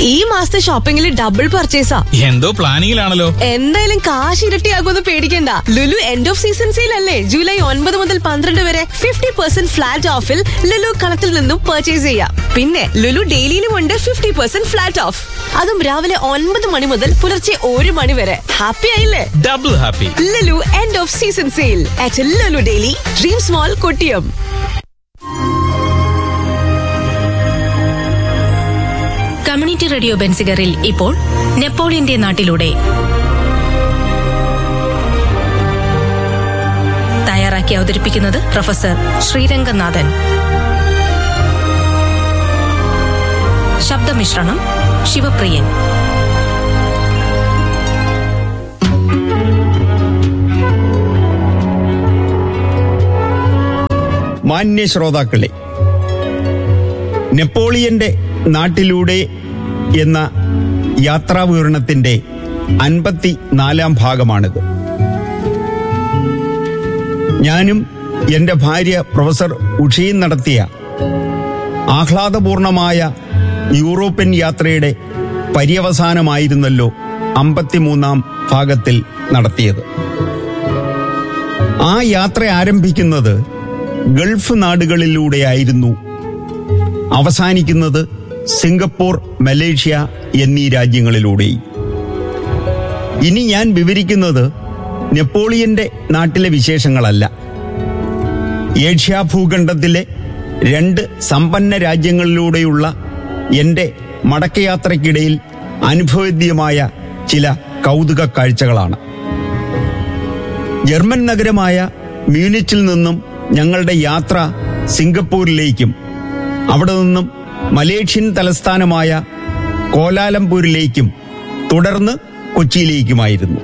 ഈ മാസത്തെ ഷോപ്പിംഗിൽ ഡബിൾ പർച്ചേസാ എന്തോ പ്ലാനിങ്ങിലാണല്ലോ എന്തായാലും കാശ് ഇരട്ടിയാകുമെന്ന് പേടിക്കണ്ട Lulu end of season sale അല്ലേ ജൂലൈ ഒൻപത് മുതൽ പന്ത്രണ്ട് വരെ ഫിഫ്റ്റി പെർസെന്റ് ഫ്ലാറ്റ് ഓഫിൽ ലുലു കളത്തിൽ നിന്നും പർച്ചേസ് ചെയ്യാം പിന്നെ ലുലു ഡെയിലിയിലും ഉണ്ട് ഫിഫ്റ്റി പെർസെന്റ് ഫ്ലാറ്റ് ഓഫ് അതും രാവിലെ ഒൻപത് മണി മുതൽ പുലർച്ചെ ഒരു മണി വരെ ഹാപ്പി ആയില്ലേ double happy Lulu end of season sale at Lulu daily dream small Kottiyam community radio ബെൻസിഗറിൽ ഇപ്പോൾ നെപ്പോളിയന്റെ നാട്ടിലൂടെ തയ്യാറാക്കി അവതരിപ്പിക്കുന്നത് പ്രൊഫസർ ശ്രീരംഗനാഥൻ ശബ്ദമിശ്രണം ശിവപ്രിയൻ മാന്യ ശ്രോതാക്കളെ നെപ്പോളിയന്റെ നാട്ടിലൂടെ എന്ന യാത്രാവിവരണത്തിന്റെ അൻപത്തി നാലാം ഭാഗമാണിത് ഞാനും എന്റെ ഭാര്യ പ്രൊഫസർ ഉഷയും നടത്തിയ ആഹ്ലാദപൂർണമായ യൂറോപ്യൻ യാത്രയുടെ പര്യവസാനമായിരുന്നല്ലോ അമ്പത്തിമൂന്നാം ഭാഗത്തിൽ നടത്തിയത് ആ യാത്ര ആരംഭിക്കുന്നത് ഗൾഫ് നാടുകളിലൂടെയായിരുന്നു അവസാനിക്കുന്നത് സിംഗപ്പൂർ മലേഷ്യ എന്നീ രാജ്യങ്ങളിലൂടെയും ഇനി ഞാൻ വിവരിക്കുന്നത് നെപ്പോളിയന്റെ നാട്ടിലെ വിശേഷങ്ങളല്ല ഏഷ്യാ ഭൂഖണ്ഡത്തിലെ രണ്ട് സമ്പന്ന രാജ്യങ്ങളിലൂടെയുള്ള എന്റെ മടക്കയാത്രയ്ക്കിടയിൽ അനുഭവവേദ്യമായ ചില കൗതുക കാഴ്ചകളാണ് ജർമ്മൻ നഗരമായ മ്യൂനിച്ചിൽ നിന്നും ഞങ്ങളുടെ യാത്ര സിംഗപ്പൂരിലേക്കും അവിടെ നിന്നും മലേഷ്യൻ തലസ്ഥാനമായ കോലാലംപൂരിലേക്കും തുടർന്ന് കൊച്ചിയിലേക്കുമായിരുന്നു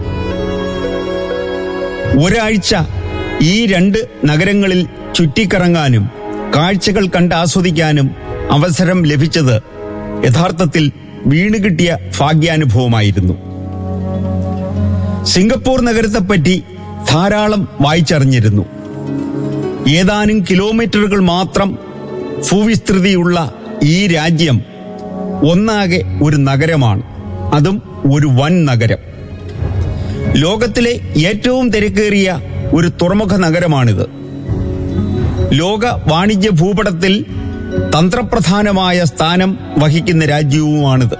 ഒരാഴ്ച ഈ രണ്ട് നഗരങ്ങളിൽ ചുറ്റിക്കറങ്ങാനും കാഴ്ചകൾ കണ്ട് ആസ്വദിക്കാനും അവസരം ലഭിച്ചത് യഥാർത്ഥത്തിൽ വീണുകിട്ടിയ ഭാഗ്യാനുഭവമായിരുന്നു സിംഗപ്പൂർ നഗരത്തെപ്പറ്റി ധാരാളം വായിച്ചറിഞ്ഞിരുന്നു ഏതാനും കിലോമീറ്ററുകൾ മാത്രം ഭൂവിസ്തൃതിയുള്ള ഈ രാജ്യം ഒന്നാകെ ഒരു നഗരമാണ് അതും ഒരു വൻ നഗരം ലോകത്തിലെ ഏറ്റവും തിരക്കേറിയ ഒരു തുറമുഖ നഗരമാണിത് ലോക വാണിജ്യ ഭൂപടത്തിൽ തന്ത്രപ്രധാനമായ സ്ഥാനം വഹിക്കുന്ന രാജ്യവുമാണിത്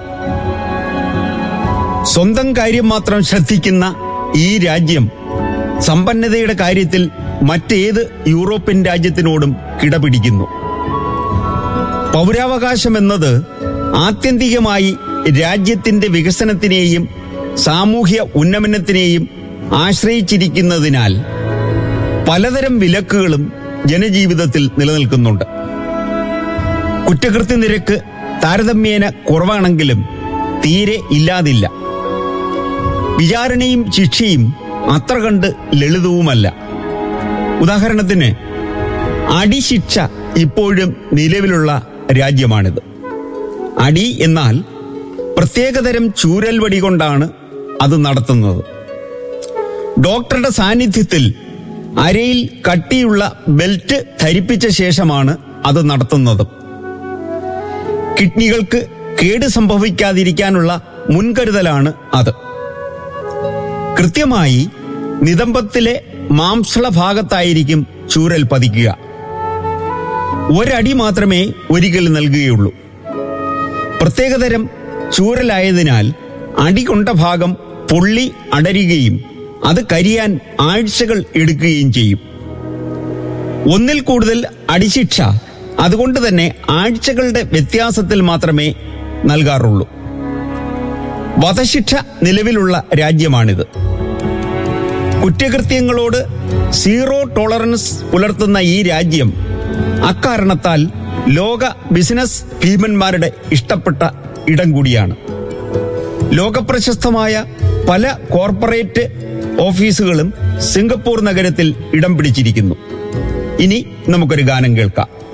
സ്വന്തം കാര്യം മാത്രം ശ്രദ്ധിക്കുന്ന ഈ രാജ്യം സമ്പന്നതയുടെ കാര്യത്തിൽ മറ്റേത് യൂറോപ്യൻ രാജ്യത്തിനോടും കിടപിടിക്കുന്നു പൗരാവകാശം എന്നത് ആത്യന്തികമായി രാജ്യത്തിന്റെ വികസനത്തിനെയും സാമൂഹ്യ ഉന്നമനത്തിനെയും ആശ്രയിച്ചിരിക്കുന്നതിനാൽ പലതരം വിലക്കുകളും ജനജീവിതത്തിൽ നിലനിൽക്കുന്നുണ്ട് കുറ്റകൃത്യ നിരക്ക് താരതമ്യേന കുറവാണെങ്കിലും തീരെ ഇല്ലാതില്ല വിചാരണയും ശിക്ഷയും അത്ര കണ്ട് ലളിതവുമല്ല ഉദാഹരണത്തിന് അടിശിക്ഷ ഇപ്പോഴും നിലവിലുള്ള രാജ്യമാണിത് അടി എന്നാൽ പ്രത്യേകതരം ചൂരൽ വടി കൊണ്ടാണ് അത് നടത്തുന്നത് ഡോക്ടറുടെ സാന്നിധ്യത്തിൽ അരയിൽ കട്ടിയുള്ള ബെൽറ്റ് ധരിപ്പിച്ച ശേഷമാണ് അത് നടത്തുന്നത് കിഡ്നികൾക്ക് കേട് സംഭവിക്കാതിരിക്കാനുള്ള മുൻകരുതലാണ് അത് കൃത്യമായി നിതംബത്തിലെ മാംസള ഭാഗത്തായിരിക്കും ചൂരൽ പതിക്കുക ഒരടി മാത്രമേ ഒരിക്കൽ നൽകുകയുള്ളൂ പ്രത്യേകതരം ചൂരലായതിനാൽ അടി കൊണ്ട ഭാഗം പൊള്ളി അടരുകയും അത് കരിയാൻ ആഴ്ചകൾ എടുക്കുകയും ചെയ്യും ഒന്നിൽ കൂടുതൽ അടിശിക്ഷ അതുകൊണ്ട് തന്നെ ആഴ്ചകളുടെ വ്യത്യാസത്തിൽ മാത്രമേ നൽകാറുള്ളൂ വധശിക്ഷ നിലവിലുള്ള രാജ്യമാണിത് കുറ്റകൃത്യങ്ങളോട് സീറോ ടോളറൻസ് പുലർത്തുന്ന ഈ രാജ്യം അക്കാരണത്താൽ ലോക ബിസിനസ് ഭീമന്മാരുടെ ഇഷ്ടപ്പെട്ട ഇടം കൂടിയാണ് ലോകപ്രശസ്തമായ പല കോർപ്പറേറ്റ് ഓഫീസുകളും സിംഗപ്പൂർ നഗരത്തിൽ ഇടം പിടിച്ചിരിക്കുന്നു ഇനി നമുക്കൊരു ഗാനം കേൾക്കാം